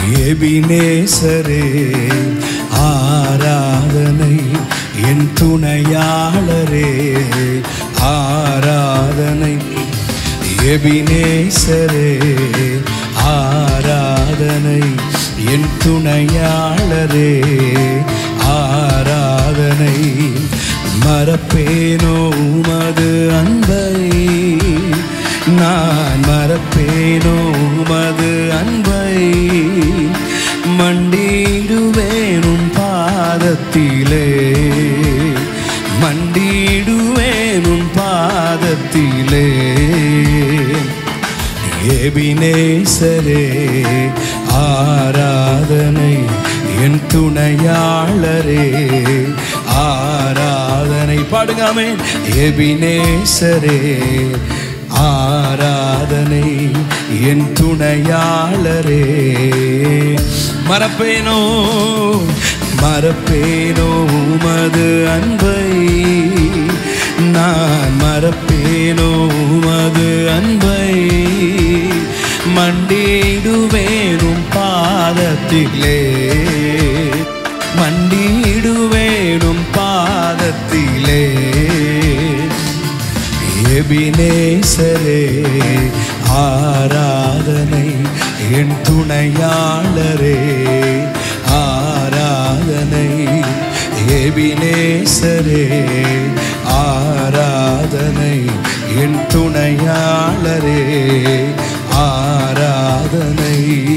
எபினேசரே ஆராதனை என் துணையாளரே ஆராதனை எபினேசரே ஆராதனை என் துணையாளரே ஆராதனை மறப்பேனோ உமது அன்பை நான் மறப்பேனோ உமது அன்பை மண்டிடுவேனும் பாதத்திலே மண்டிடுவேனும் பாதத்திலே எபினேசரே ஆராதனை என் துணையாளரே ஆராதனை பாடுங்காமே எபினேசரே ஆராதனை என் துணையாளரே மறப்பேனோ மறப்பேனோ உமது அன்பை நான் மறப்பேனோ உமது அன்பை மண்டிடுவேனும் பாதத்திலே மண்டிடுவேனும் பாதத்திலே எபினேசரே ஆராதனை என் துணையாளரே ஆராதனை எபினேசரே ஆராதனை என் துணையாளரே ஆராதனை